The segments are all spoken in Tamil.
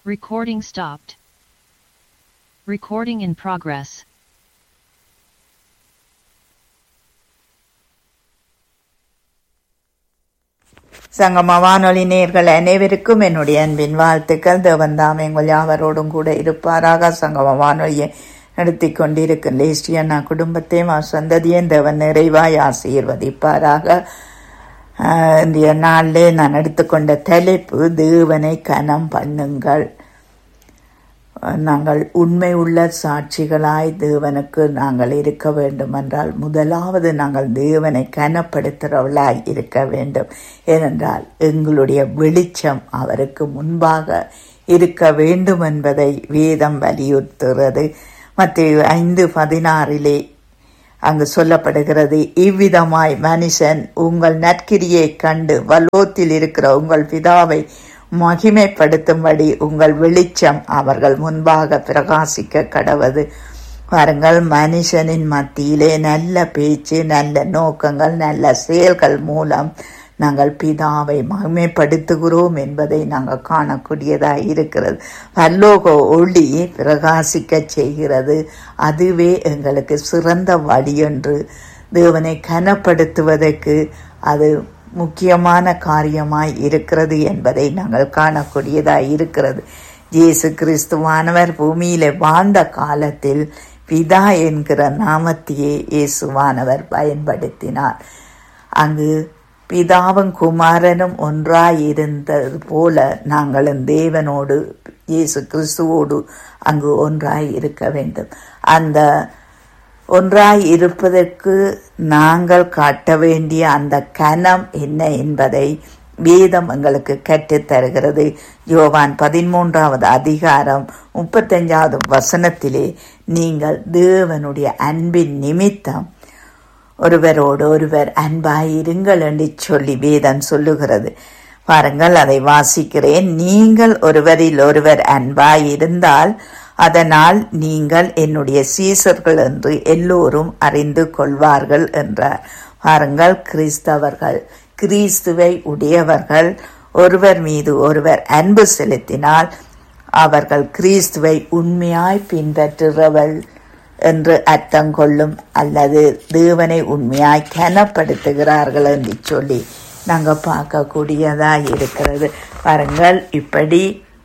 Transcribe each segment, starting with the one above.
Recording stopped. Recording in progress. சங்கம வானொலி நேர்கள் அனைவருக்கும் என்னுடைய அன்பின் வாழ்த்துக்கள் தேவன் தாமே உங்கள் யாவரோடும் கூட இருப்பாராக சங்கம வானொலியை நடத்தி கொண்டிருக்கும் லேஸ்டியண்ணா குடும்பத்தையும் அவர் சந்ததியும் தேவன் நிறைவாய் ஆசீர்வதிப்பாராக ஆஹ், இன்றைய நாளிலே நான் எடுத்துக்கொண்ட தலைப்பு தேவனை கனம் பண்ணுங்கள் நாங்கள் உண்மை உள்ள சாட்சிகளாய் தேவனுக்கு நாங்கள் இருக்க வேண்டும் என்றால் முதலாவது நாங்கள் தேவனை கனப்படுத்துகிறவர்களாய் இருக்க வேண்டும் ஏனென்றால் எங்களுடைய வெளிச்சம் அவருக்கு முன்பாக இருக்க வேண்டும் என்பதை வேதம் வலியுறுத்துகிறது மத்திய ஐந்து பதினாறிலே அங்கு சொல்லப்படுகிறது இவ்விதமாய் மனுஷன் உங்கள் நற்கிரியை கண்டு வல்லோத்தில் இருக்கிற உங்கள் பிதாவை மகிமைப்படுத்தும்படி உங்கள் வெளிச்சம் அவர்கள் முன்பாக பிரகாசிக்க கடவது பாருங்கள் மனுஷனின் மத்தியிலே நல்ல பேச்சு நல்ல நோக்கங்கள் நல்ல செயல்கள் மூலம் நாங்கள் பிதாவை மகிமைப்படுத்துகிறோம் என்பதை நாங்கள் காணக்கூடியதாக இருக்கிறது பல்லோக ஒளி பிரகாசிக்க செய்கிறது அதுவே எங்களுக்கு சிறந்த வழி என்று தேவனை கனப்படுத்துவதற்கு அது முக்கியமான காரியமாய் இருக்கிறது என்பதை நாங்கள் காணக்கூடியதாய் இருக்கிறது இயேசு கிறிஸ்துவானவர் பூமியிலே வாழ்ந்த காலத்தில் பிதா என்கிற நாமத்தையே இயேசுவானவர் பயன்படுத்தினார் அங்கு பிதாவும் குமாரனும் ஒன்றாய் இருந்தது போல நாங்களும் தேவனோடு இயேசு கிறிஸ்துவோடு அங்கு ஒன்றாய் இருக்க வேண்டும் அந்த ஒன்றாய் இருப்பதற்கு நாங்கள் காட்ட வேண்டிய அந்த கனம் என்ன என்பதை வேதம் எங்களுக்கு கற்றுத் தருகிறது யோவான் பதிமூன்றாவது அதிகாரம் முப்பத்தஞ்சாவது வசனத்திலே நீங்கள் தேவனுடைய அன்பின் நிமித்தம் ஒருவரோடு ஒருவர் அன்பாயிருங்கள் என்று சொல்லி வேதம் சொல்லுகிறது பாருங்கள் அதை வாசிக்கிறேன் நீங்கள் ஒருவரில் ஒருவர் அன்பாயிருந்தால் அதனால் நீங்கள் என்னுடைய சீசர்கள் என்று எல்லோரும் அறிந்து கொள்வார்கள் என்றார் பாருங்கள் கிறிஸ்தவர்கள் கிறிஸ்துவை உடையவர்கள் ஒருவர் மீது ஒருவர் அன்பு செலுத்தினால் அவர்கள் கிறிஸ்துவை உண்மையாய் பின்பற்றுறவள் என்று அர்த்தம் கொள்ளும் அல்லது தேவனை உண்மையாய் கனப்படுத்துகிறார்கள் என்று சொல்லி நாங்கள் பார்க்கக்கூடியதா இருக்கிறது பாருங்கள் இப்படி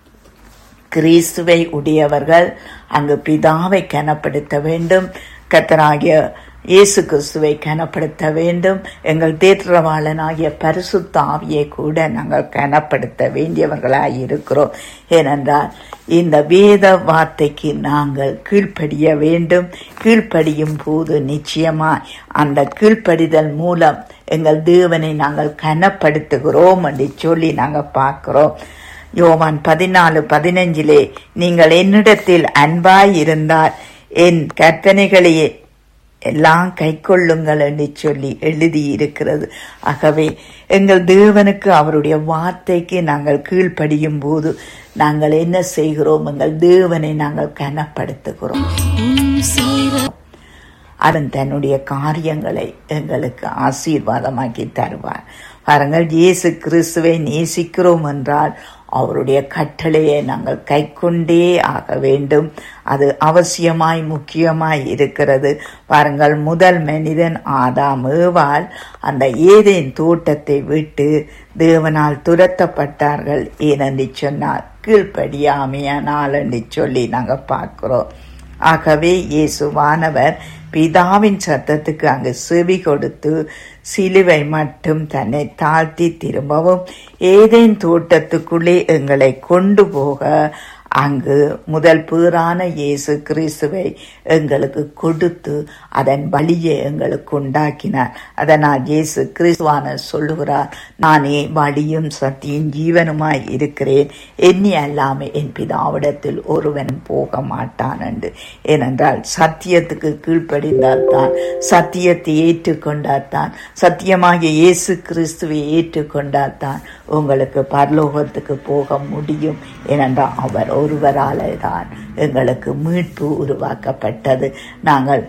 கிறிஸ்துவை உடையவர்கள் அங்கு பிதாவை கனப்படுத்த வேண்டும் கத்தராகிய இயேசு கிறிஸ்துவை கனப்படுத்த வேண்டும் எங்கள் தேற்றவாளனாகிய பரிசுத்த ஆவியை கூட நாங்கள் கனப்படுத்த வேண்டியவர்களாய் இருக்கிறோம் ஏனென்றால் இந்த வேத வார்த்தைக்கு நாங்கள் கீழ்ப்படிய வேண்டும் கீழ்ப்படியும் போது நிச்சயமாய் அந்த கீழ்ப்படிதல் மூலம் எங்கள் தேவனை நாங்கள் கனப்படுத்துகிறோம் என்று சொல்லி நாங்கள் பார்க்கிறோம் யோவான் பதினாலு பதினஞ்சிலே நீங்கள் என்னிடத்தில் அன்பாய் இருந்தால் என் கற்பனைகளையே எல்லாம் கைக்கொள்ளுங்கள் என்று சொல்லி எழுதி இருக்கிறது ஆகவே எங்கள் தேவனுக்கு அவருடைய வார்த்தைக்கு நாங்கள் கீழ்ப்படியும் போது நாங்கள் என்ன செய்கிறோம் எங்கள் தேவனை நாங்கள் கனப்படுத்துகிறோம் அவன் தன்னுடைய காரியங்களை எங்களுக்கு ஆசீர்வாதமாக்கி தருவார் பாருங்கள் இயேசு கிறிஸ்துவை நேசிக்கிறோம் என்றால் அவருடைய கட்டளையை நாங்கள் கைக்கொண்டே ஆக வேண்டும் அது அவசியமாய் முக்கியமாய் இருக்கிறது பாருங்கள் முதல் மனிதன் ஆதாம் ஏவாள் அந்த ஏதேன் தோட்டத்தை விட்டு தேவனால் துரத்தப்பட்டார்கள் ஏனென்று சொன்னால் கீழ்ப்படியாமையானால் என்று சொல்லி நாங்கள் பார்க்கிறோம் ஆகவே இயேசுவானவர் பிதாவின் சத்தத்துக்கு அங்கு செவி கொடுத்து சிலுவை மட்டும் தன்னை தாழ்த்தி திரும்பவும் ஏதேன் தோட்டத்துக்குள்ளே எங்களை கொண்டு போக அங்கு முதல் பேரான இயேசு கிறிஸ்துவை எங்களுக்கு கொடுத்து அதன் வழியை எங்களுக்கு உண்டாக்கினார் அதனால் இயேசு கிறிஸ்துவான சொல்லுகிறார் நானே வழியும் சத்தியும் ஜீவனுமாய் இருக்கிறேன் எண்ணி அல்லாமல் என் பிதாவிடத்தில் ஒருவனும் போக மாட்டான் என்று ஏனென்றால் சத்தியத்துக்கு கீழ்ப்படிந்தால் தான் சத்தியத்தை ஏற்றுக்கொண்டால் தான் சத்தியமாகிய இயேசு கிறிஸ்துவை ஏற்றுக்கொண்டால் தான் உங்களுக்கு பரலோகத்துக்கு போக முடியும் ஏனென்றால் அவர் ஒருவராலே தான் எங்களுக்கு மீட்பு உருவாக்கப்பட்டது நாங்கள்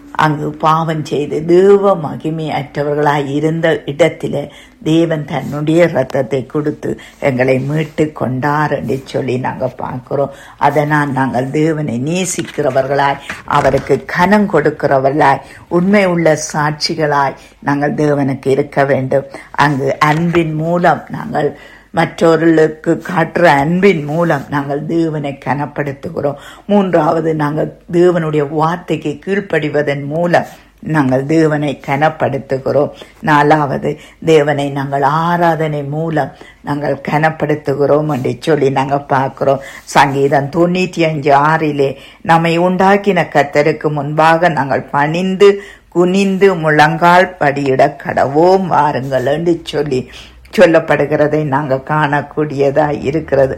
அங்கு பாவம் செய்து தேவ மகிமையற்றவர்களாய் இருந்த இடத்திலே தேவன் தன்னுடைய ரத்தத்தை கொடுத்து எங்களை மீட்டு கொண்டார் என்று சொல்லி நாங்கள் பார்க்கிறோம் அதனால் நாங்கள் தேவனை நேசிக்கிறவர்களாய் அவருக்கு கனம் கொடுக்கிறவர்களாய் உண்மை உள்ள சாட்சிகளாய் நாங்கள் தேவனுக்கு இருக்க வேண்டும் அங்கு அன்பின் மூலம் நாங்கள் மற்றவர்களுக்கு காட்டுற அன்பின் மூலம் நாங்கள் தேவனை கனப்படுத்துகிறோம் மூன்றாவது நாங்கள் தேவனுடைய வார்த்தைக்கு கீழ்ப்படிவதன் மூலம் நாங்கள் தேவனை கனப்படுத்துகிறோம் நாலாவது தேவனை நாங்கள் ஆராதனை மூலம் நாங்கள் கனப்படுத்துகிறோம் என்று சொல்லி நாங்கள் பார்க்கிறோம் சங்கீதம் தொண்ணூற்றி அஞ்சு ஆறிலே நம்மை உண்டாக்கின கத்தருக்கு முன்பாக நாங்கள் பணிந்து குனிந்து முழங்கால் படியிட கடவோம் வாருங்கள் என்று சொல்லி சொல்லப்படுகிறதை நாங்கள் காணக்கூடியதாக இருக்கிறது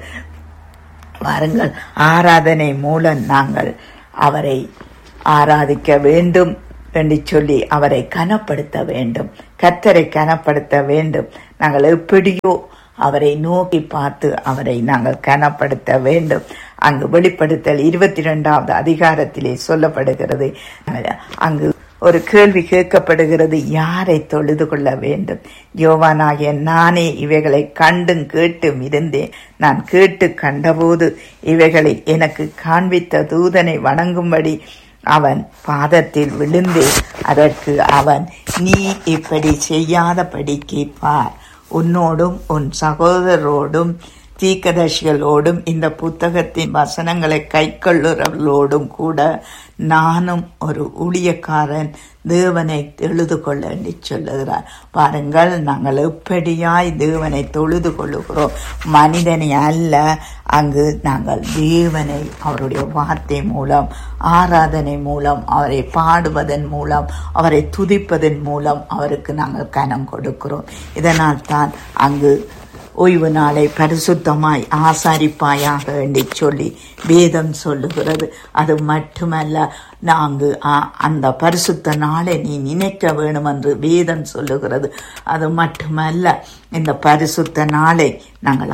வாருங்கள் ஆராதனை மூலம் நாங்கள் அவரை ஆராதிக்க வேண்டும் என்று சொல்லி அவரை கனப்படுத்த வேண்டும் கத்தரை கனப்படுத்த வேண்டும் நாங்கள் எப்படியோ அவரை நோக்கி பார்த்து அவரை நாங்கள் கனப்படுத்த வேண்டும் அங்கு வெளிப்படுத்தல் இருபத்தி இரண்டாவது அதிகாரத்திலே சொல்லப்படுகிறது அங்கு ஒரு கேள்வி கேட்கப்படுகிறது யாரை தொழுது கொள்ள வேண்டும் யோவானாகிய நானே இவைகளை கண்டும் கேட்டும் இருந்தேன் நான் கேட்டு கண்டபோது இவைகளை எனக்கு காண்பித்த தூதனை வணங்கும்படி அவன் பாதத்தில் விழுந்தேன் அதற்கு அவன் நீ இப்படி செய்யாதபடிக்கு பார் உன்னோடும் உன் சகோதரரோடும் தீக்கதர்சிகளோடும் இந்த புத்தகத்தின் வசனங்களை கைக்கொள்ளுறவர்களோடும் கூட நானும் ஒரு ஊழியக்காரன் தேவனை தொழுது கொள்ள என்று சொல்லுகிறார் பாருங்கள் நாங்கள் எப்படியாய் தேவனை தொழுது கொள்ளுகிறோம் மனிதனை அல்ல அங்கு நாங்கள் தேவனை அவருடைய வார்த்தை மூலம் ஆராதனை மூலம் அவரை பாடுவதன் மூலம் அவரை துதிப்பதன் மூலம் அவருக்கு நாங்கள் கனம் கொடுக்கிறோம் இதனால் தான் அங்கு ஓய்வு நாளை பரிசுத்தமாய் ஆசாரிப்பாயாக என்று சொல்லி வேதம் சொல்லுகிறது அது மட்டுமல்ல நாங்கள் அந்த பரிசுத்த நாளை நீ நினைக்க வேணும் என்று வேதம் சொல்லுகிறது அது மட்டுமல்ல இந்த பரிசுத்த நாளை நாங்கள்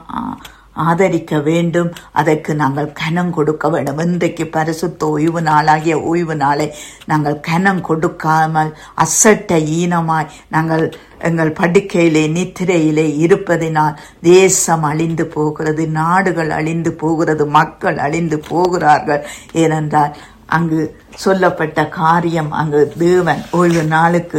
ஆதரிக்க வேண்டும் அதற்கு நாங்கள் கனம் கொடுக்க வேண்டும் இன்றைக்கு பரிசுத்த ஓய்வு நாளாகிய ஓய்வு நாளை நாங்கள் கனம் கொடுக்காமல் அசட்ட ஈனமாய் நாங்கள் எங்கள் படுக்கையிலே நித்திரையிலே இருப்பதினால் தேசம் அழிந்து போகிறது நாடுகள் அழிந்து போகிறது மக்கள் அழிந்து போகிறார்கள் ஏனென்றால் அங்கு சொல்லப்பட்ட காரியம் அங்கு தேவன் ஓய்வு நாளுக்கு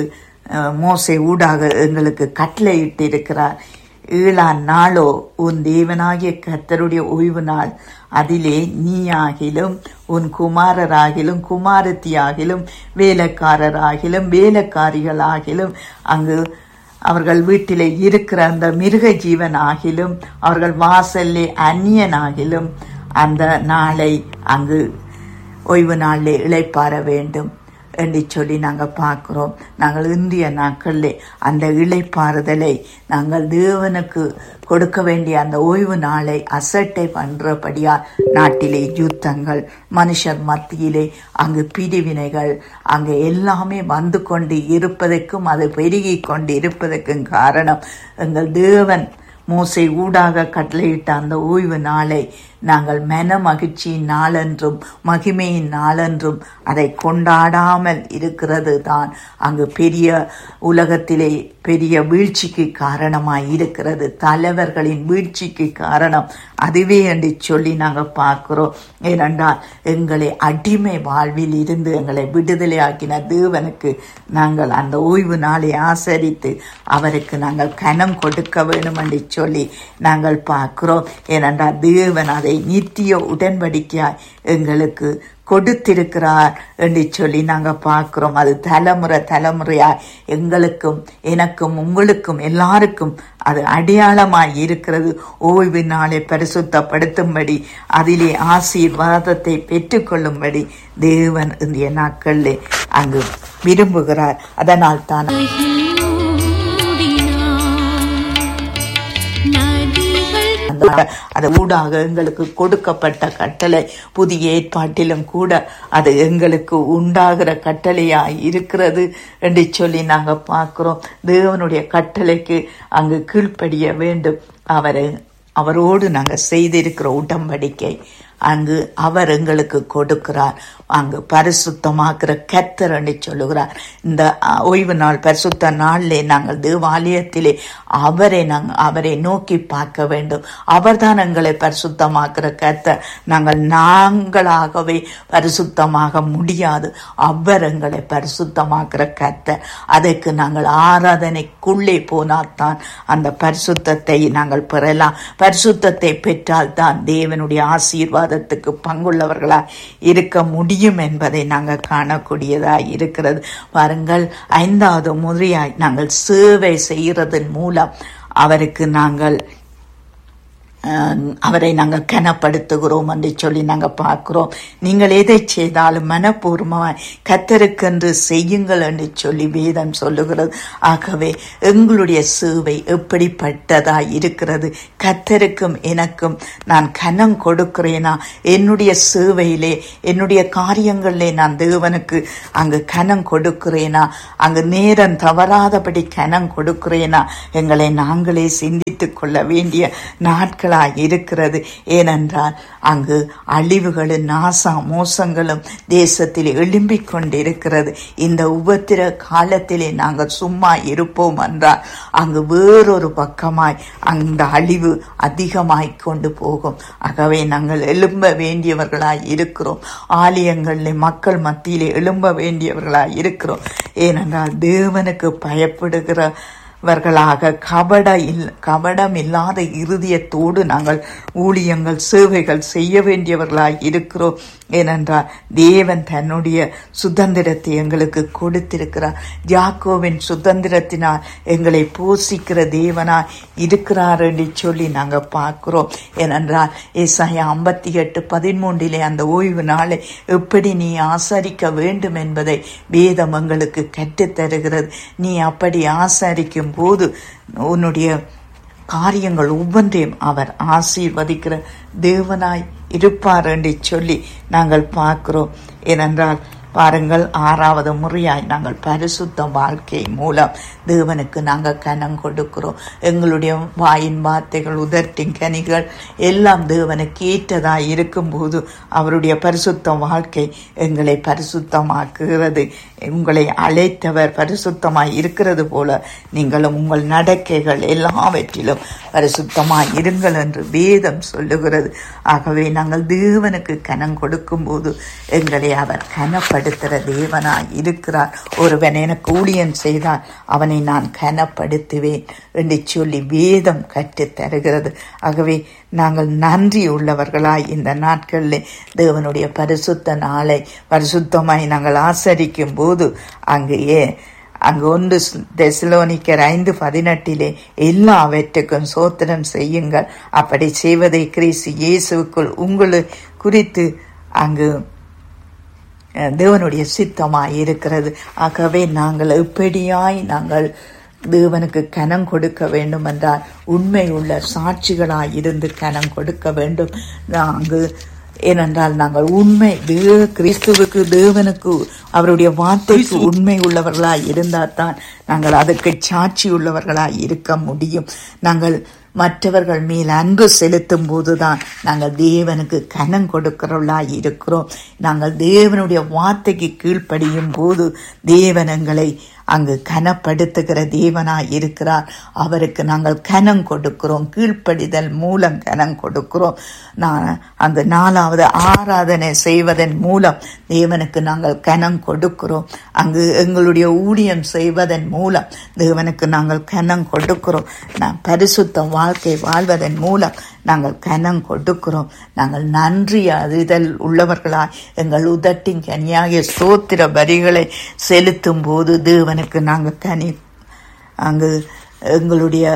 மோசை ஊடாக எங்களுக்கு கட்டளையிட்டு இருக்கிறார் ஏழாம் நாளோ உன் தேவனாகிய கர்த்தருடைய ஓய்வு நாள் அதிலே நீயாகிலும் உன் குமாரராகிலும் குமாரத்தியாகிலும் வேலைக்காரராகிலும் வேலைக்காரிகளாகிலும் அங்கு அவர்கள் வீட்டிலே இருக்கிற அந்த மிருக ஜீவனாகிலும் அவர்கள் வாசல்லே அந்நியனாகிலும் அந்த நாளை அங்கு ஓய்வு நாளிலே இழைப்பார வேண்டும் என்று சொல்லி நாங்கள் பார்க்குறோம் நாங்கள் இந்திய நாட்களில் அந்த இழைப்பாறுதலை நாங்கள் தேவனுக்கு கொடுக்க வேண்டிய அந்த ஓய்வு நாளை அசட்டை பண்ணுறபடியால் நாட்டிலே யுத்தங்கள் மனுஷர் மத்தியிலே அங்கு பிரிவினைகள் அங்கு எல்லாமே வந்து கொண்டு இருப்பதற்கும் அது பெருகி கொண்டு இருப்பதற்கும் காரணம் எங்கள் தேவன் மோசை ஊடாக கட்டளையிட்ட அந்த ஓய்வு நாளை நாங்கள் மன மகிழ்ச்சியின் நாளென்றும் மகிமையின் நாளென்றும் அதை கொண்டாடாமல் இருக்கிறது தான் அங்கு பெரிய உலகத்திலே பெரிய வீழ்ச்சிக்கு காரணமாய் இருக்கிறது தலைவர்களின் வீழ்ச்சிக்கு காரணம் அதுவே என்று சொல்லி நாங்கள் பார்க்கிறோம் ஏனென்றால் எங்களை அடிமை வாழ்வில் இருந்து எங்களை விடுதலை ஆக்கின தேவனுக்கு நாங்கள் அந்த ஓய்வு நாளை ஆசரித்து அவருக்கு நாங்கள் கனம் கொடுக்க வேண்டும் என்று சொல்லி நாங்கள் பார்க்கிறோம் ஏனென்றால் தேவன் அதை நித்திய உடன்படிக்கையாய் எங்களுக்கு கொடுத்திருக்கிறார் என்று சொல்லி நாங்கள் பார்க்கிறோம் அது தலைமுறை தலைமுறையாய் எங்களுக்கும் எனக்கும் உங்களுக்கும் எல்லாருக்கும் அது அடையாளமாய் இருக்கிறது ஓய்வு நாளை பரிசுத்தப்படுத்தும்படி அதிலே ஆசீர்வாதத்தை பெற்றுக்கொள்ளும்படி தேவன் இந்திய நாட்களில் அங்கு விரும்புகிறார் அதனால் தான் அது ஊடாக எங்களுக்கு கொடுக்கப்பட்ட கட்டளை புதிய ஏற்பாட்டிலும் கூட அது எங்களுக்கு உண்டாகிற கட்டளையாய் இருக்கிறது என்று சொல்லி நாங்க பார்க்கிறோம் தேவனுடைய கட்டளைக்கு அங்கு கீழ்ப்படிய வேண்டும் அவரை அவரோடு நாங்கள் செய்திருக்கிற உடம்படிக்கை அங்கு அவர் எங்களுக்கு கொடுக்கிறார் அங்கு பரிசுத்தமாக்குற கத்தர் என்று சொல்லுகிறார் இந்த அஹ், ஓய்வு நாள் பரிசுத்த நாளிலே நாங்கள் தேவாலயத்திலே அவரை நாங்கள் அவரை நோக்கி பார்க்க வேண்டும் அவர்தான் எங்களை பரிசுத்தமாக்குற கத்தர் நாங்கள் நாங்களாகவே பரிசுத்தமாக முடியாது அவர் எங்களை பரிசுத்தமாக்குற கத்தர் அதற்கு நாங்கள் ஆராதனைக்குள்ளே போனால்தான் அந்த பரிசுத்தத்தை நாங்கள் பெறலாம் பரிசுத்தத்தை பெற்றால் தான் தேவனுடைய ஆசீர்வாதத்துக்கு பங்குள்ளவர்களா இருக்க முடியும் என்பதை நாங்கள் காணக்கூடியதாய் இருக்கிறது பாருங்கள் ஐந்தாவது முறையாய் நாங்கள் சேவை செய்கிறதன் மூலம் அவருக்கு நாங்கள் அஹ், அவரை நாங்கள் கனப்படுத்துகிறோம் என்று சொல்லி நாங்கள் பார்க்கிறோம் நீங்கள் எதை செய்தாலும் மனப்பூர்வமாய் கத்தருக்கென்று செய்யுங்கள் என்று சொல்லி வேதம் சொல்லுகிறது ஆகவே எங்களுடைய சேவை எப்படிப்பட்டதாய் இருக்கிறது கத்தருக்கும் எனக்கும் நான் கனம் கொடுக்கிறேனா என்னுடைய சேவையிலே என்னுடைய காரியங்களிலே நான் தேவனுக்கு அங்கு கனம் கொடுக்கிறேனா அங்கு நேரம் தவறாதபடி கனம் கொடுக்கிறேனா எங்களை நாங்களே சிந்தித்துக் கொள்ள வேண்டிய நாட்களாய் இருக்கிறது ஏனென்றால் அங்கு அழிவுகளும் நாசா மோசங்களும் தேசத்தில் எழும்பிக் கொண்டிருக்கிறது இந்த உபத்திர காலத்திலே நாங்கள் சும்மா இருப்போம் என்றால் அங்கு வேறொரு பக்கமாய் அந்த அழிவு அதிகமாய் கொண்டு போகும் ஆகவே நாங்கள் எழும்ப வேண்டியவர்களாய் இருக்கிறோம் ஆலயங்களிலே மக்கள் மத்தியிலே எழும்ப வேண்டியவர்களாய் இருக்கிறோம் ஏனென்றால் தேவனுக்கு பயப்படுகிற வர்களாக கபட இல் கபடம் இல்லாத இருதயத்தோடு நாங்கள் ஊழியங்கள் சேவைகள் செய்ய வேண்டியவர்களாய் இருக்கிறோம் ஏனென்றால் தேவன் தன்னுடைய சுதந்திரத்தை எங்களுக்கு கொடுத்திருக்கிறார் ஜாக்கோவின் சுதந்திரத்தினால் எங்களை போஷிக்கிற தேவனாய் இருக்கிறார் என்று சொல்லி நாங்கள் பார்க்கிறோம் ஏனென்றால் ஏசாயா ஐம்பத்தி எட்டு பதிமூன்றிலே அந்த ஓய்வு நாளை எப்படி நீ ஆசரிக்க வேண்டும் என்பதை வேதம் எங்களுக்கு கற்றுத் தருகிறது நீ அப்படி ஆசரிக்கும் போது உன்னுடைய காரியங்கள் ஒவ்வொன்றையும் அவர் ஆசீர்வதிக்கிற தேவனாய் இருப்பார் என்று சொல்லி நாங்கள் பார்க்கிறோம் ஏனென்றால் பாருங்கள் ஆறாவது முறையாய் நாங்கள் பரிசுத்த வாழ்க்கை மூலம் தேவனுக்கு நாங்கள் கனம் கொடுக்கிறோம் எங்களுடைய வாயின் வார்த்தைகள் உதர்த்தின் கனிகள் எல்லாம் தேவனுக்கு ஏற்றதாய் இருக்கும்போது அவருடைய பரிசுத்த வாழ்க்கை எங்களை பரிசுத்தமாக்குகிறது உங்களை அழைத்தவர் பரிசுத்தமாய் இருக்கிறது போல நீங்களும் உங்கள் நடக்கைகள் எல்லாவற்றிலும் பரிசுத்தமாய் இருங்கள் என்று வேதம் சொல்லுகிறது ஆகவே நாங்கள் தேவனுக்கு கனம் கொடுக்கும்போது எங்களை அவர் கனப்படுத்துகிற தேவனாய் இருக்கிறார் ஒருவன் எனக்கு ஊழியம் செய்தால் அவனை நான் கனப்படுத்துவேன் என்று சொல்லி வேதம் கற்றுத் தருகிறது ஆகவே நாங்கள் நன்றி உள்ளவர்களாய் இந்த நாட்களில் தேவனுடைய பரிசுத்த நாளை பரிசுத்தமாய் நாங்கள் ஆசரிக்கும் போது அங்கு ஏ அங்கு ஒன்று தெசலோனிக்கர் ஐந்து பதினெட்டிலே எல்லாவற்றுக்கும் சோத்திரம் செய்யுங்கள் அப்படி செய்வதை கிறிஸ்து இயேசுக்குள் உங்களை குறித்து அங்கு அஹ், தேவனுடைய சித்தமாய் இருக்கிறது ஆகவே நாங்கள் எப்படியாய் நாங்கள் தேவனுக்கு கனம் கொடுக்க வேண்டும் என்றால் உண்மை உள்ள சாட்சிகளாய் இருந்து கனம் கொடுக்க வேண்டும் அங்கு ஏனென்றால் நாங்கள் உண்மை தேவ கிறிஸ்துவுக்கு தேவனுக்கு அவருடைய வார்த்தைக்கு உண்மை உள்ளவர்களாய் இருந்தால் தான் நாங்கள் அதுக்கு சாட்சி உள்ளவர்களாய் இருக்க முடியும் நாங்கள் மற்றவர்கள் மேல் அன்பு செலுத்தும் போதுதான் நாங்கள் தேவனுக்கு கனம் கொடுக்கிறவர்களாய் இருக்கிறோம் நாங்கள் தேவனுடைய வார்த்தைக்கு கீழ்ப்படியும் போது தேவன் எங்களை அங்கு கனப்படுத்துகிற தேவனாய் இருக்கிறார் அவருக்கு நாங்கள் கனம் கொடுக்கிறோம் கீழ்ப்படிதல் மூலம் கனம் கொடுக்கிறோம் நான் அங்கு நாலாவது ஆராதனை செய்வதன் மூலம் தேவனுக்கு நாங்கள் கனம் கொடுக்கிறோம் அங்கு எங்களுடைய ஊழியம் செய்வதன் மூலம் தேவனுக்கு நாங்கள் கனம் கொடுக்கிறோம் நான் பரிசுத்த வாழ்க்கை வாழ்வதன் மூலம் நாங்கள் கனம் கொடுக்கிறோம் நாங்கள் நன்றி அறிதல் உள்ளவர்களாய் எங்கள் உதட்டின் கனியாகிய ஸ்தோத்திர வரிகளை செலுத்தும் போது தேவனுக்கு நாங்கள் கனி அங்கு எங்களுடைய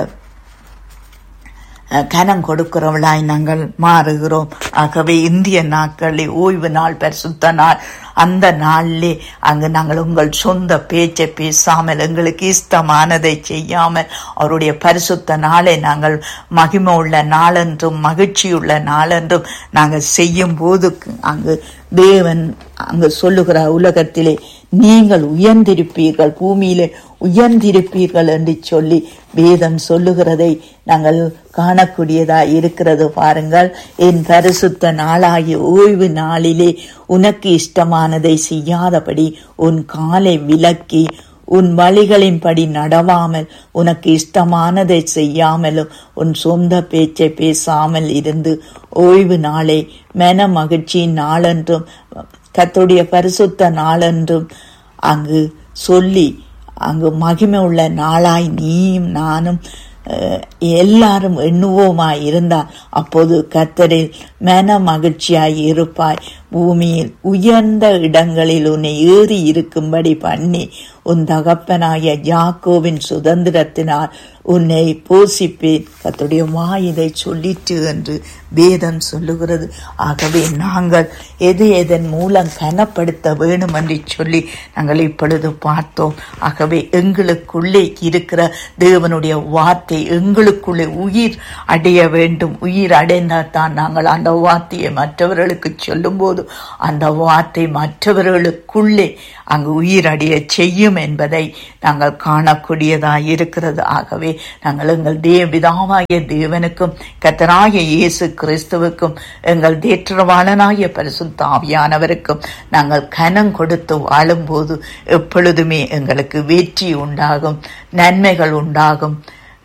அஹ், கனம் கொடுக்கிறவளாய் நாங்கள் மாறுகிறோம் ஆகவே இந்திய நாட்களில் ஓய்வு நாள் பரிசுத்த நாள் அந்த நாளிலே அங்கு நாங்கள் உங்கள் சொந்த பேச்சை பேசாமல் எங்களுக்கு இஷ்டமானதை செய்யாமல் அவருடைய பரிசுத்த நாளை நாங்கள் மகிமை உள்ள நாளென்றும் மகிழ்ச்சியுள்ள நாளென்றும் நாங்கள் செய்யும் போது அங்கு தேவன் அங்கு சொல்லுகிற உலகத்திலே நீங்கள் உயர்ந்திருப்பீர்கள் பூமியிலே உயர்ந்திருப்பீர்கள் என்று சொல்லி வேதம் சொல்லுகிறதை நாங்கள் காணக்கூடியதா இருக்கிறது பாருங்கள் என் பரிசு பரிசுத்த நாளாகிய ஓய்வு நாளிலே உனக்கு இஷ்டமானதை செய்யாதபடி உன் காலை விலக்கி உன் வழிகளின்படி நடவாமல் உனக்கு இஷ்டமானதை செய்யாமலும் உன் சொந்த பேச்சை பேசாமல் இருந்து ஓய்வு நாளை மன மகிழ்ச்சியின் நாளென்றும் கத்துடைய பரிசுத்த நாளென்றும் அங்கு சொல்லி அங்கு மகிமை உள்ள நாளாய் நீயும் நானும் அஹ், எல்லாரும் எண்ணுவோமாய் இருந்தால் அப்போது கத்தரில் மன மகிழ்ச்சியாய் இருப்பாய் பூமியில் உயர்ந்த இடங்களில் உன்னை ஏறி இருக்கும்படி பண்ணி உன் தகப்பனாய யாக்கோவின் சுதந்திரத்தினால் உன்னை போஷிப்பேன் கத்துடைய வாய் இதை சொல்லிட்டு என்று வேதம் சொல்லுகிறது ஆகவே நாங்கள் எது எதன் மூலம் கனப்படுத்த வேணும் என்று சொல்லி நாங்கள் இப்பொழுது பார்த்தோம் ஆகவே எங்களுக்குள்ளே இருக்கிற தேவனுடைய வார்த்தை எங்களுக்குள்ளே உயிர் அடைய வேண்டும் உயிர் அடைந்தால் தான் நாங்கள் அந்த வார்த்தையை மற்றவர்களுக்கு சொல்லும்போது அந்த வார்த்தை மற்றவர்களுக்குள்ளே அங்கு உயிர் அடைய செய்யும் என்பதை நாங்கள் காணக்கூடியதாய் இருக்கிறது ஆகவே நாங்கள் எங்கள் தேவ பிதாவாகிய தேவனுக்கும் கத்தராகிய இயேசு கிறிஸ்துவுக்கும் எங்கள் தேற்றவாளனாகிய பரிசுத்த ஆவியானவருக்கும் நாங்கள் கனம் கொடுத்து வாழும்போது எப்பொழுதுமே எங்களுக்கு வெற்றி உண்டாகும் நன்மைகள் உண்டாகும்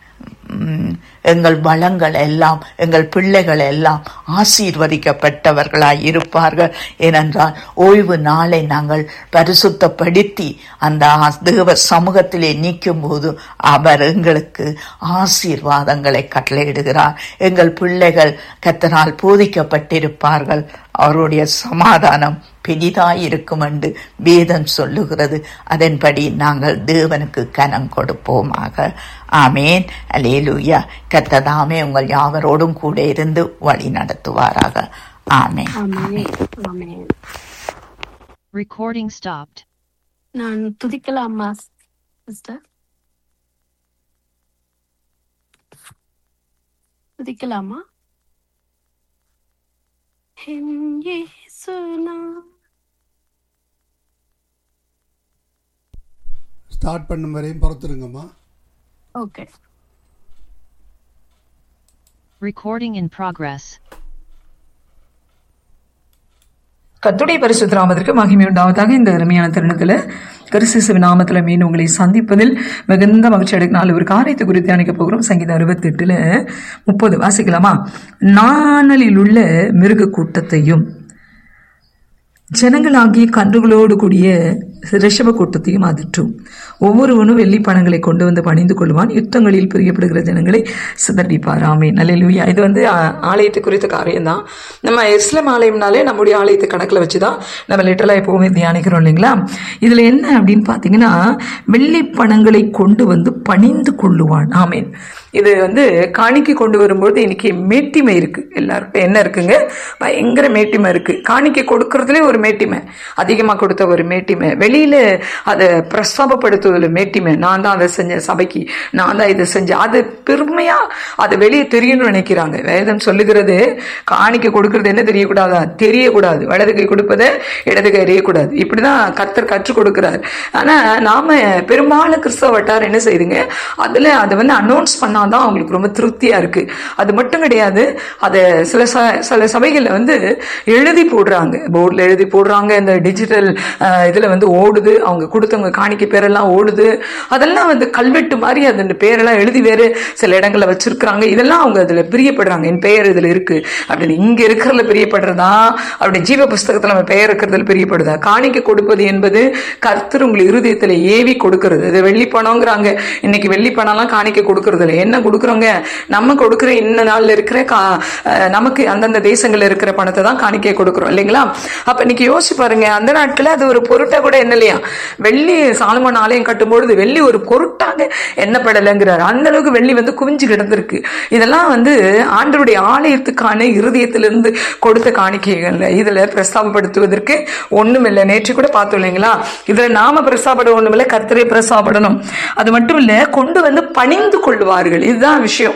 உம், எங்கள் வளங்கள் எல்லாம் எங்கள் பிள்ளைகள் எல்லாம் ஆசீர்வதிக்கப்பட்டவர்களாய் இருப்பார்கள் ஏனென்றால் ஓய்வு நாளை நாங்கள் பரிசுத்தப்படுத்தி அந்த ஆ- தேவ சமூகத்திலே நிற்கும் போது அவர் எங்களுக்கு ஆசீர்வாதங்களை கட்டளையிடுகிறார் எங்கள் பிள்ளைகள் கத்தனால் போதிக்கப்பட்டிருப்பார்கள் அவருடைய சமாதானம் பெரிதாய் இருக்கும் என்று வேதம் சொல்லுகிறது அதன்படி நாங்கள் தேவனுக்கு கனம் கொடுப்போமாக ஆமேன் அலேலூயா கத்ததாமே உங்கள் யாவரோடும் கூட இருந்து வழி நடத்துவாராக ஆமேன் ஆமென் ஆமென் Recording stopped. நான் துதிக்கலாமா சிஸ்டர் துதிக்கலாமா என் இயேசுநாதர் ஸ்டார்ட் பண்ணும் வரையும் பொறுத்துருங்கம்மா ஓகே Recording in progress. கத்துடைய பரிசுத்த நாமத்திற்கு மகிமை உண்டாவதாக இந்த அருமையான தருணத்தில் கிறிஸ்து நாமத்தில் மீண்டும் உங்களை சந்திப்பதில் மிகுந்த மகிழ்ச்சி அடைக்கும் நாலு ஒரு காரியத்தை குறித்து தியானிக்க போகிறோம் சங்கீதம் அறுபத்தி எட்டுல முப்பது வாசிக்கலாமா நாணலில் உள்ள மிருக கூட்டத்தையும் ஜனங்களாகிய கன்றுகளோடு கூடிய ரிஷப கூட்டத்தையும் அதிற்றும் ஒவ்வொருவனும் வெள்ளி பணங்களை கொண்டு வந்து பணிந்து கொள்வான் யுத்தங்களில் பிரியப்படுகிற ஜனங்களை சிதறடிப்பார் ஆமே நல்ல இது வந்து ஆ, ஆலயத்தை குறித்த காரியம்தான் நம்ம இஸ்லாம் ஆலயம்னாலே நம்முடைய ஆலயத்தை கணக்கில் வச்சு தான் நம்ம லிட்டலாக எப்போவுமே தியானிக்கிறோம் இல்லைங்களா இதில் என்ன அப்படின்னு பார்த்தீங்கன்னா வெள்ளி பணங்களை கொண்டு வந்து பணிந்து கொள்ளுவான் ஆமேன் இது வந்து காணிக்கை கொண்டு வரும்போது இன்னைக்கு மேட்டிமை இருக்கு எல்லாருக்கும் என்ன இருக்குங்க பயங்கர மேட்டிமை இருக்கு காணிக்கை கொடுக்கறதுலே ஒரு மேட்டிமை அதிகமாக கொடுத்த ஒரு மேட்டிமை வெளியில அதை பிரஸ்தாபப்படுத்துவதில் மேட்டிமை நான் தான் அதை செஞ்சேன் சபைக்கு நான் தான் இதை செஞ்சேன் அது பெருமையா அதை வெளியே தெரியணும்னு நினைக்கிறாங்க வேதம் சொல்லுகிறது காணிக்கை கொடுக்கறது என்ன தெரியக்கூடாதா தெரியக்கூடாது வலது கை கொடுப்பதை இடது கை எறியக்கூடாது இப்படிதான் கர்த்தர் கற்றுக் கொடுக்கிறார் ஆனா நாம பெரும்பாலும் கிறிஸ்தவ வட்டாரம் என்ன செய்யுதுங்க அதுல அதை வந்து அனௌன்ஸ் பண்ணாதான் அவங்களுக்கு ரொம்ப திருப்தியா இருக்கு அது மட்டும் கிடையாது அதை சில ச- சில சபைகள்ல வந்து எழுதி போடுறாங்க போர்டில் எழுதி போடுறாங்க இந்த டிஜிட்டல் இதுல வந்து ஓடுது அவங்க கொடுத்தவங்க காணிக்கை பேரெல்லாம் ஓடுது அதெல்லாம் வந்து கல்வெட்டு மாதிரி அந்த பேரெல்லாம் எழுதி வேறு சில இடங்கள்ல வச்சிருக்கிறாங்க இதெல்லாம் அவங்க அதுல பிரியப்படுறாங்க என் பெயர் இதுல இருக்கு அப்படின்னு இங்க இருக்கிறதுல பிரியப்படுறதா அப்படி ஜீவ புஸ்தகத்துல நம்ம பெயர் இருக்கிறதுல பிரியப்படுதா காணிக்கை கொடுப்பது என்பது கர்த்தர் உங்கள் இருதயத்துல ஏவி கொடுக்கிறது இது வெள்ளி பணம்ங்கிறாங்க இன்னைக்கு வெள்ளி பணம்லாம் காணிக்கை கொடுக்கறது இல்லை என்ன கொடுக்குறோங்க நம்ம கொடுக்குற இந்த நாள்ல இருக்கிற கா அஹ் நமக்கு அந்தந்த தேசங்கள்ல இருக்கிற பணத்தை தான் காணிக்கை கொடுக்குறோம் இல்லைங்களா அப்ப இன்னைக்கு யோசிச்சு பாருங்க அந்த நாட்கள அது ஒரு பொருட்டா கூட என்ன இல்லையா வெள்ளி சாலமன் ஆலயம் கட்டும்பொழுது வெள்ளி ஒரு பொருட்டாக எண்ணப்படலைங்கிறார் அந்த அளவுக்கு வெள்ளி வந்து குவிஞ்சு கிடந்திருக்கு இதெல்லாம் வந்து ஆண்டவருடைய ஆலயத்துக்கான இருதயத்திலிருந்து கொடுத்த காணிக்கைகள் இதுல பிரஸ்தாபப்படுத்துவதற்கு ஒண்ணுமில்லை நேற்று கூட பார்த்தோம் இல்லைங்களா இதுல நாம பிரஸ்தாபட ஒண்ணுமில்லை கர்த்தரே பிரஸ்தாபப்படணும் அது மட்டும் இல்ல கொண்டு வந்து பணிந்து கொள்வார்கள் இதுதான் விஷயம்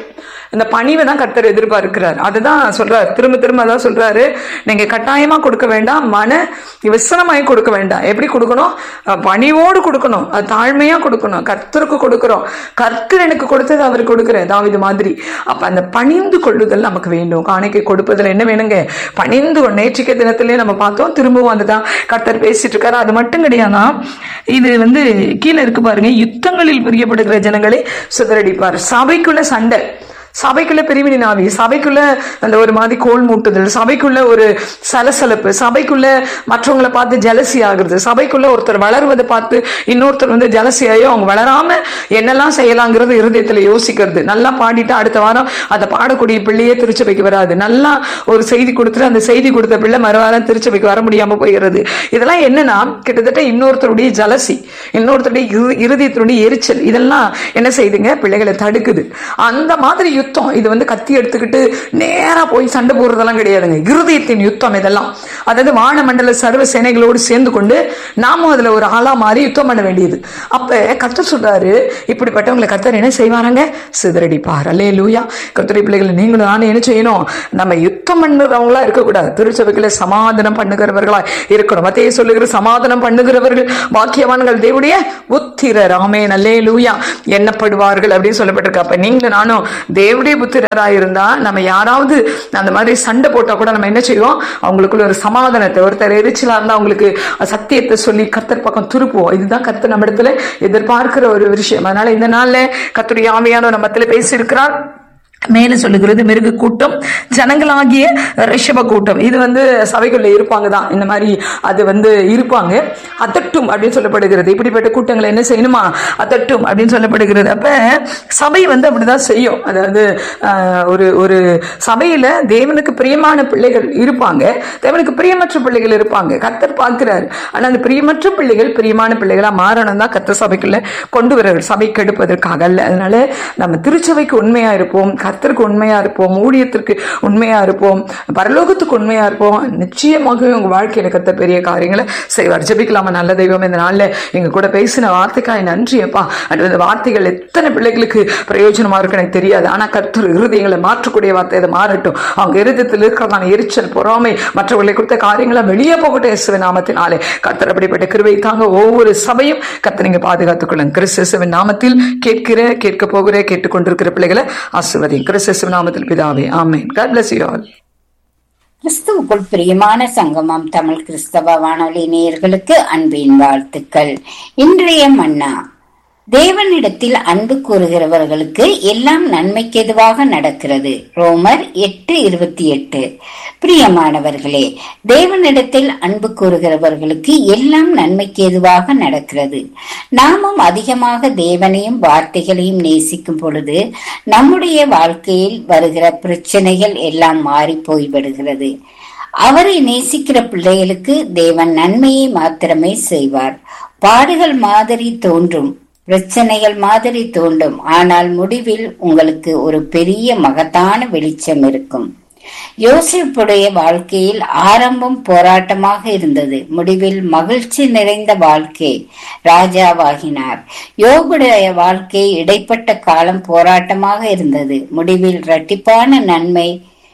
இந்த பணிவை தான் கர்த்தர் எதிர்பார்க்கிறார் அதுதான் சொல்றாரு திரும்ப திரும்ப அதான் சொல்றாரு நீங்க கட்டாயமா கொடுக்க வேண்டாம் மன விசனமாய் கொடுக்க வேண்டாம் எப்படி கொடுக்கணும் அஹ் பணிவோடு கொடுக்கணும் அது தாழ்மையா கொடுக்கணும் கர்த்தருக்கு கொடுக்கிறோம் கர்த்தர் எனக்கு கொடுத்தது அவருக்கு கொடுக்கிறேன் தாவிது மாதிரி அப்ப அந்த பணிந்து கொள்ளுதல் நமக்கு வேண்டும் காணிக்கை கொடுப்பதில் என்ன வேணுங்க பணிந்து கொள்- நேற்றிக்க தினத்திலே நம்ம பார்த்தோம் திரும்பவும் அதுதான் கர்த்தர் பேசிட்டு இருக்காரு அது மட்டும் கிடையாதா இது வந்து கீழே இருக்கு பாருங்க யுத்தங்களில் பிரியப்படுகிற ஜனங்களை சிதறடிப்பார் சபைக்குள்ள சண்டை சபைக்குள்ள பிரிவினை ஆவி சபைக்குள்ள அந்த ஒரு மாதிரி கோல் மூட்டுதல் சபைக்குள்ள ஒரு சலசலப்பு சபைக்குள்ள மற்றவங்களை பார்த்து ஜலசி ஆகுறது சபைக்குள்ள ஒருத்தர் வளருவதை பார்த்து இன்னொருத்தர் வந்து ஜலசி ஆகி அவங்க வளராம என்னெல்லாம் செய்யலாங்கிறது இருதயத்துல யோசிக்கிறது நல்லா பாடிட்டு அடுத்த வாரம் அதை பாடக்கூடிய பிள்ளையே திருச்சபைக்கு வராது நல்லா ஒரு செய்தி கொடுத்துட்டு அந்த செய்தி கொடுத்த பிள்ளை மறுவாரம் திருச்சபைக்கு வர முடியாம போயிடுறது இதெல்லாம் என்னன்னா கிட்டத்தட்ட இன்னொருத்தருடைய ஜலசி இன்னொருத்தருடைய இரு- இருதயத்தினுடைய எரிச்சல் இதெல்லாம் என்ன செய்யுதுங்க பிள்ளைகளை தடுக்குது அந்த மாதிரி யுத்தம் இது வந்து கத்தி எடுத்துக்கிட்டு நேரா போய் சண்டை போடுறதெல்லாம் கிடையாதுங்க இருதயத்தின் யுத்தம் இதெல்லாம் அதாவது வானமண்டல சர்வ சேனைகளோடு சேர்ந்து கொண்டு நாமும் அதுல ஒரு ஆளா மாறி யுத்தம் பண்ண வேண்டியது அப்ப கர்த்தர் சொல்றாரு இப்படிப்பட்டவங்களை கர்த்தர் என்ன செய்வாராங்க சிதறடிப்பார் அல்லே லூயா கர்த்தரை பிள்ளைகளை நீங்களும் நானும் என்ன செய்யணும் நம்ம யுத்தம் பண்ணுறவங்களா இருக்கக்கூடாது திருச்சபைகளை சமாதானம் பண்ணுகிறவர்களா இருக்கணும் மத்தையே சொல்லுகிற சமாதானம் பண்ணுகிறவர்கள் பாக்கியவான்கள் தேவடைய புத்திரர் ஆமே நல்லே லூயா எண்ணப்படுவார்கள் அப்படின்னு சொல்லப்பட்டிருக்கு அப்ப நீங்களும் நானும் தேவடைய புத்திரராக இருந்தா நம்ம யாராவது அந்த மாதிரி சண்டை போட்டா கூட நம்ம என்ன செய்வோம் அவங்களுக்குள்ள ஒரு சமாதானத்தை ஒருத்தர் எரிச்சலா இருந்தா அவங்களுக்கு சத்தியத்தை சொல்லி கர்த்தர் பக்கம் திருப்புவோம் இதுதான் கர்த்தர் நம்ம இடத்துல எதிர்பார்க்கிற ஒரு விஷயம் அதனால இந்த நாள்ல கர்த்தருடைய ஆவியான நம்ம இடத்துல பேசி இருக்கிறார் மேல சொல்லுகிறது மிருக கூட்டம் ஜனங்களாகிய ரிஷப கூட்டம் இது வந்து சபைக்குள்ள இருப்பாங்க தான் இந்த மாதிரி அது வந்து இருப்பாங்க அதட்டும் அப்படின்னு சொல்லப்படுகிறது இப்படிப்பட்ட கூட்டங்களை என்ன செய்யணுமா அதட்டும் அப்படின்னு சொல்லப்படுகிறது அப்ப சபை வந்து அப்படிதான் செய்யும் அதாவது ஆஹ், ஒரு ஒரு சபையில தேவனுக்கு பிரியமான பிள்ளைகள் இருப்பாங்க தேவனுக்கு பிரியமற்ற பிள்ளைகள் இருப்பாங்க கர்த்தர் பார்க்கிறாரு ஆனா அந்த பிரியமற்ற பிள்ளைகள் பிரியமான பிள்ளைகளா மாறணும் தான் கர்த்தர் சபைக்குள்ள கொண்டு வர்றாரு சபை கெடுப்பதற்காக அல்ல அதனால நம்ம திருச்சபைக்கு உண்மையா இருப்போம் கர்த்தருக்கு உண்மையா இருப்போம் ஊழியத்திற்கு உண்மையா இருப்போம் பரலோகத்துக்கு உண்மையா இருப்போம் நிச்சயமாகவே உங்க வாழ்க்கையில கத்த பெரிய காரியங்களை செய்வார் ஜெபிக்கலாமா நல்ல தெய்வம் இந்த நாள்ல எங்க கூட பேசின வார்த்தைக்காய் நன்றி அப்பா அது அந்த வார்த்தைகள் எத்தனை பிள்ளைகளுக்கு பிரயோஜனமா இருக்கு எனக்கு தெரியாது ஆனா கர்த்தர் இருதயங்களை மாற்றக்கூடிய வார்த்தை அதை மாறட்டும் அவங்க இருதயத்தில் இருக்கிறதான எரிச்சல் பொறாமை மற்றவர்களை கொடுத்த காரியங்களை வெளியே போகட்டும் இயேசுவின் நாமத்தினாலே கர்த்தர் அப்படிப்பட்ட கிருபை தாங்க ஒவ்வொரு சபையும் கர்த்தர் நீங்க பாதுகாத்துக் கொள்ளுங்க கிறிஸ்துவின் நாமத்தில் கேட்கிற கேட்க போகிற கேட்டுக்கொண்டிருக்கிற பிள்ளைகளை ஆசிர்வதி கிறிஸ்துவின் நாமத்தில் பிதாவே ஆமென் God bless you all கிறிஸ்துவுக்குள் பிரியமான சங்கமம் தமிழ் கிறிஸ்தவ வானொலி நேயர்களுக்கு அன்பின் வாழ்த்துக்கள் இன்றைய மன்னா தேவனிடத்தில் அன்பு கூறுகிறவர்களுக்கு எல்லாம் நன்மைக்கு எதுவாக நடக்கிறது ரோமர் எட்டு இருபத்தி எட்டு பிரியமானவர்களே தேவனிடத்தில் அன்பு கூறுகிறவர்களுக்கு எல்லாம் நன்மைக்கு எதுவாக நடக்கிறது நாமும் அதிகமாக தேவனையும் வார்த்தைகளையும் நேசிக்கும் பொழுது நம்முடைய வாழ்க்கையில் வருகிற பிரச்சனைகள் எல்லாம் மாறி போய்விடுகிறது அவரை நேசிக்கிற பிள்ளைகளுக்கு தேவன் நன்மையை மாத்திரமே செய்வார் பாடுகள் மாதிரி தோன்றும் பிரச்சனைகள் மாதிரி தோன்றும் ஆனால் முடிவில் உங்களுக்கு ஒரு பெரிய மகத்தான வெளிச்சம் இருக்கும் யோசிப்புடைய வாழ்க்கையில் ஆரம்பம் போராட்டமாக இருந்தது முடிவில் மகிழ்ச்சி நிறைந்த வாழ்க்கை ராஜாவாகினார் யோகுடைய வாழ்க்கை இடைப்பட்ட காலம் போராட்டமாக இருந்தது முடிவில் இரட்டிப்பான நன்மை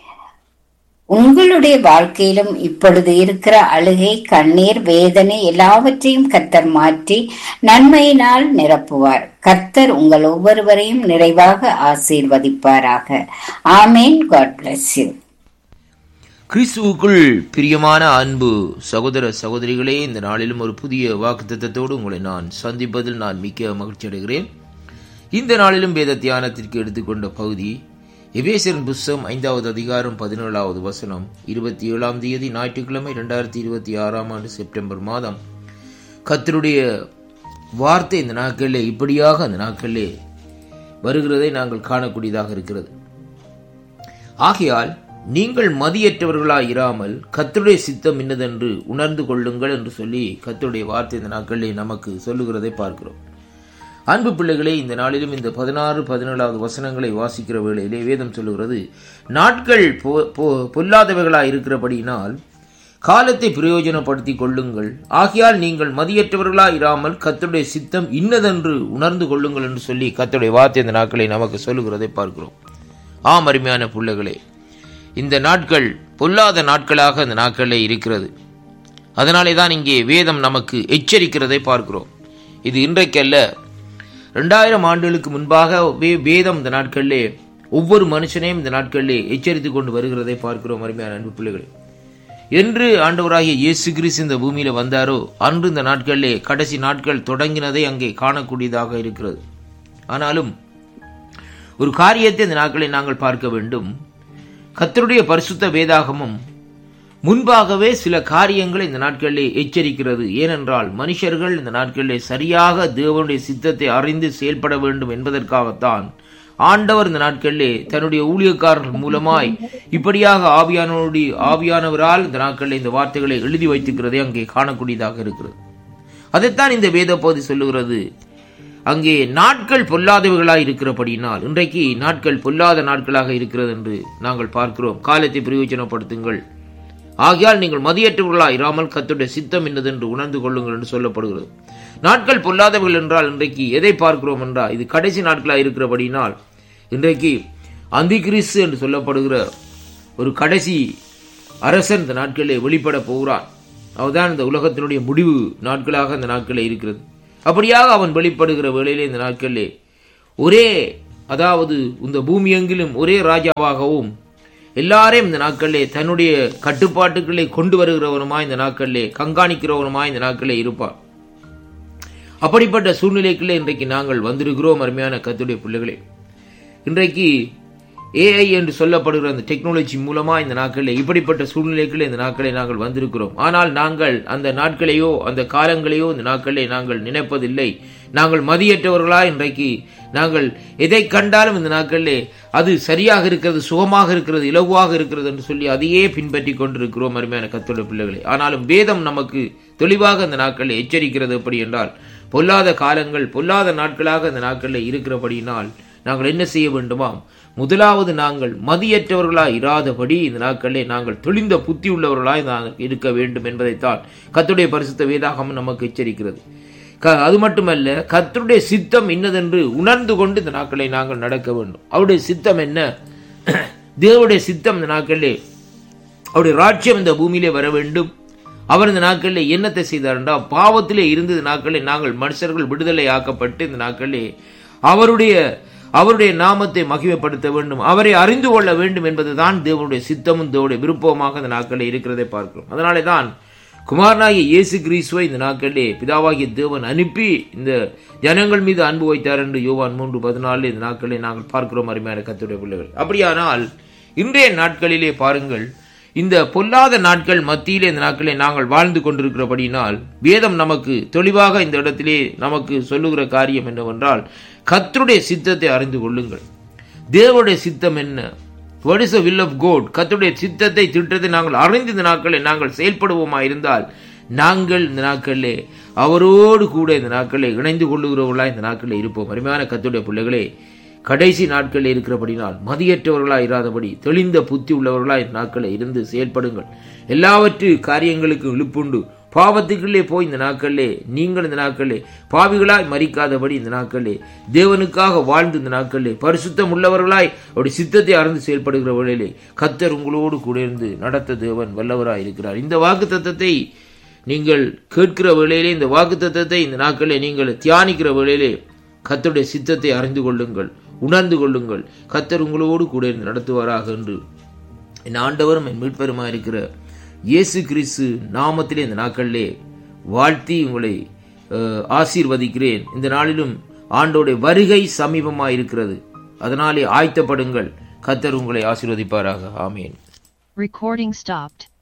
உங்களுடைய வாழ்க்கையிலும் இப்பொழுது இருக்கிற அழுகை கண்ணீர் வேதனை எல்லாவற்றையும் கர்த்தர் மாற்றி நன்மையினால் நிரப்புவார் கர்த்தர் உங்கள் ஒவ்வொருவரையும் நிறைவாக ஆசீர்வதிப்பாராக ஆமேன் காட் bless you கிறிஸ்துவுக்குள் பிரியமான அன்பு சகோதர சகோதரிகளே இந்த நாளிலும் ஒரு புதிய வாக்குத்தத்தோடு உங்களை நான் சந்திப்பதில் நான் மிக்க மகிழ்ச்சி அடைகிறேன் இந்த நாளிலும் வேத தியானத்திற்கு எடுத்துக்கொண்ட பகுதி எபேசரின் புஸ்தகம் ஐந்தாவது அதிகாரம் பதினேழாவது வசனம் இருபத்தி ஏழாம் தேதி ஞாயிற்றுக்கிழமை இரண்டாயிரத்தி இருபத்தி ஆறாம் ஆண்டு செப்டம்பர் மாதம் கர்த்தருடைய வார்த்தை இந்த நாட்களிலே இப்படியாக அந்த நாட்களிலே வருகிறதை நாங்கள் காணக்கூடியதாக இருக்கிறது ஆகையால் நீங்கள் மதியற்றவர்களாய் இராமல் கர்த்தருடைய சித்தம் இன்னதென்று உணர்ந்து கொள்ளுங்கள் என்று சொல்லி கர்த்தருடைய வார்த்தை இந்த நாட்களில் நமக்கு சொல்லுகிறதை பார்க்கிறோம் அன்பு பிள்ளைகளே இந்த நாளிலும் இந்த பதினாறு பதினேழாவது வசனங்களை வாசிக்கிற வேளையிலே வேதம் சொல்லுகிறது நாட்கள் பொ- பொ- பொல்லாதவைகளாய் இருக்கிறபடியினால் காலத்தை பிரயோஜனப்படுத்திக் கொள்ளுங்கள் ஆகையால் நீங்கள் மதியற்றவர்களாய் இராமல் கர்த்தருடைய சித்தம் இன்னதென்று உணர்ந்து கொள்ளுங்கள் என்று சொல்லி கர்த்தருடைய வார்த்தை இந்த நாட்களை நமக்கு சொல்லுகிறதை பார்க்கிறோம் ஆம் அருமையான பிள்ளைகளே இந்த நாட்கள் பொல்லாத நாட்களாக இந்த நாட்களே இருக்கிறது அதனாலே தான் இங்கே வேதம் நமக்கு எச்சரிக்கிறதை பார்க்கிறோம் இது இன்றைக்கல்ல ரெண்டாயிரம் ஆண்டுகளுக்கு முன்பாக வே- வேதம் இந்த நாட்களிலே ஒவ்வொரு மனுஷனையும் இந்த நாட்களிலே எச்சரித்துக் கொண்டு வருகிறதை பார்க்கிறோம் அருமையான அன்பு பிள்ளைகளே என்று ஆண்டவராகிய இயேசு கிறிஸ்து இந்த பூமியில வந்தாரோ அன்று இந்த நாட்களிலே கடைசி நாட்கள் தொடங்கினதை அங்கே காணக்கூடியதாக இருக்கிறது ஆனாலும் ஒரு காரியத்தை இந்த நாட்களில் நாங்கள் பார்க்க வேண்டும் கர்த்தருடைய பரிசுத்த வேதாகமும் முன்பாகவே சில காரியங்களை இந்த நாட்களிலே எச்சரிக்கிறது ஏனென்றால் மனுஷர்கள் இந்த நாட்களிலே சரியாக தேவனுடைய சித்தத்தை அறிந்து செயல்பட வேண்டும் என்பதற்காகத்தான் ஆண்டவர் இந்த நாட்களிலே தன்னுடைய ஊழியக்காரர்கள் மூலமாய் இப்படியாக ஆவியானவருடைய ஆவியானவரால் இந்த நாட்களிலே இந்த வார்த்தைகளை எழுதி வைத்திருக்கிறதை அங்கே காணக்கூடியதாக இருக்கிறது அதைத்தான் இந்த வேத பகுதி சொல்லுகிறது அங்கே நாட்கள் பொல்லாதவைகளாய் இருக்கிறபடியினால் இன்றைக்கு நாட்கள் பொல்லாத நாட்களாக இருக்கிறது என்று நாங்கள் பார்க்கிறோம் காலத்தை பிரயோஜனப்படுத்துங்கள் ஆகையால் நீங்கள் மதியற்றவர்களாய் இராமல் கத்துடைய சித்தம் என்னதென்று உணர்ந்து கொள்ளுங்கள் என்று சொல்லப்படுகிறது நாட்கள் பொல்லாதவர்கள் என்றால் இன்றைக்கு எதை பார்க்கிறோம் என்றால் இது கடைசி நாட்களாக இருக்கிறபடியினால் இன்றைக்கு அந்திகிறிஸ்து என்று சொல்லப்படுகிற ஒரு கடைசி அரசன் இந்த நாட்களிலே வெளிப்பட போகிறான் அவர்தான் இந்த உலகத்தினுடைய முடிவு நாட்களாக இந்த நாட்களில் இருக்கிறது அப்படியாக அவன் வெளிப்படுகிற வேளையிலே இந்த நாட்களிலே ஒரே அதாவது இந்த பூமி எங்கிலும் ஒரே ராஜாவாகவும் எல்லாரையும் இந்த நாட்களிலே தன்னுடைய கட்டுப்பாட்டுக்களை கொண்டு வருகிறவனுமாய் இந்த நாட்களிலே கண்காணிக்கிறவனுமாய் இந்த நாட்களிலே இருப்பான் அப்படிப்பட்ட சூழ்நிலைக்குள்ளே இன்றைக்கு நாங்கள் வந்திருக்கிறோம் அருமையான கத்துடைய பிள்ளைகளே இன்றைக்கு ஏஐ என்று சொல்லப்படுகிற அந்த டெக்னாலஜி மூலமா இந்த நாட்களில் இப்படிப்பட்ட சூழ்நிலைகளில் இந்த நாட்களை நாங்கள் வந்திருக்கிறோம் ஆனால் நாங்கள் அந்த நாட்களையோ அந்த காலங்களையோ இந்த நாட்களை நாங்கள் நினைப்பதில்லை நாங்கள் மதியற்றவர்களா இன்றைக்கு நாங்கள் எதை கண்டாலும் இந்த நாட்களிலே அது சரியாக இருக்கிறது சுகமாக இருக்கிறது இலகுவாக இருக்கிறது என்று சொல்லி அதையே பின்பற்றி கொண்டிருக்கிறோம் அருமையான கத்தோட பிள்ளைகளை ஆனாலும் வேதம் நமக்கு தெளிவாக இந்த நாட்களில் எச்சரிக்கிறது எப்படி என்றால் பொல்லாத காலங்கள் பொல்லாத நாட்களாக இந்த நாட்களில் இருக்கிறபடியினால் நாங்கள் என்ன செய்ய வேண்டுமாம் முதலாவது நாங்கள் மதியற்றவர்களாய் இராதபடி இந்த நாட்களிலே நாங்கள் தெளிந்த புத்தி உள்ளவர்களாய் நாங்கள் இருக்க வேண்டும் என்பதைத்தான் கத்துடைய பரிசுத்த வேதாகம் நமக்கு எச்சரிக்கிறது க- அது மட்டுமல்ல கர்த்தருடைய சித்தம் இன்னதென்று உணர்ந்து கொண்டு இந்த நாட்களை நாங்கள் நடக்க வேண்டும் அவருடைய சித்தம் என்ன தேவனுடைய சித்தம் இந்த நாட்களிலே அவருடைய ராஜ்யம் இந்த பூமியிலே வர வேண்டும் அவர் இந்த நாட்களில் என்னத்தை செய்தார் என்றால் பாவத்திலே இருந்த இந்த நாட்களில் நாங்கள் மனுஷர்கள் விடுதலை ஆக்கப்பட்டு இந்த நாட்களிலே அவருடைய அவருடைய நாமத்தை மகிமைப்படுத்த வேண்டும் அவரை அறிந்து கொள்ள வேண்டும் என்பதுதான் தேவனுடைய சித்தமும் தேவனுடைய விருப்பமாக இந்த நாட்களில் இருக்கிறதை பார்க்கிறோம் அதனாலே தான் குமாரனாகிய இயேசு கிறிஸ்துவை இந்த நாட்களிலே பிதாவாகிய தேவன் அனுப்பி இந்த ஜனங்கள் மீது அன்பு வைத்தார் என்று யோவான் மூன்று பதினாலு இந்த நாட்களிலே நாங்கள் பார்க்கிறோம் அருமையான கத்துடைய பிள்ளைகள் அப்படியானால் இன்றைய நாட்களிலே பாருங்கள் இந்த பொல்லாத நாட்கள் மத்தியிலே இந்த நாட்களிலே நாங்கள் வாழ்ந்து கொண்டிருக்கிறபடியினால் வேதம் நமக்கு தெளிவாக இந்த இடத்திலே நமக்கு சொல்லுகிற காரியம் என்னவென்றால் கர்த்தருடைய சித்தத்தை அறிந்து கொள்ளுங்கள் தேவனுடைய சித்தம் என்ன what is will of God கர்த்தருடைய சித்தத்தை திட்டத்தை நாங்கள் அறிந்து இந்த நாட்களில் நாங்கள் செயல்படுவோமா இருந்தால் நாங்கள் இந்த நாட்களிலே அவரோடு கூட இந்த நாட்களில் இணைந்து கொள்ளுகிறவர்களா இந்த நாட்களில் இருப்போம் அருமையான கர்த்தருடைய பிள்ளைகளே கடைசி நாட்களில் இருக்கிறபடினால் மதியற்றவர்களாய் இராதபடி தெளிந்த புத்தி உள்ளவர்களாய் இந்த நாட்களில் இருந்து செயல்படுங்கள் எல்லாவற்று காரியங்களுக்கு இழுப்புண்டு பாவத்துக்குள்ளே போய் இந்த நாட்களிலே நீங்கள் இந்த நாட்களிலே பாவிகளாய் மறிக்காதபடி இந்த நாட்களிலே தேவனுக்காக வாழ்ந்து இந்த நாட்களிலே பரிசுத்தம் உள்ளவர்களாய் அவருடைய சித்தத்தை அறிந்து செயல்படுகிற வேளையிலே கத்தர் உங்களோடு கூட இருந்து நடத்த தேவன் வல்லவராய் இருக்கிறார் இந்த வாக்கு தத்தத்தை நீங்கள் கேட்கிற வேளையிலே இந்த வாக்கு தத்தத்தை இந்த நாட்களிலே நீங்கள் தியானிக்கிற வேளையிலே கத்தருடைய சித்தத்தை அறிந்து கொள்ளுங்கள் உணர்ந்து கொள்ளுங்கள் கத்தர் உங்களோடு கூட இருந்து நடத்துவாராக என்று என் ஆண்டவரும் என் மீட்பெருமா இருக்கிற இயேசு கிறிஸ்து நாமத்திலே இந்த நாட்களிலே வாழ்த்தி உங்களை அஹ், ஆசீர்வதிக்கிறேன் இந்த நாளிலும் ஆண்டோடைய வருகை சமீபமாக இருக்கிறது அதனாலே ஆயத்தப்படுங்கள் கத்தர் உங்களை ஆசீர்வதிப்பாராக ஆமேன் Recording stopped.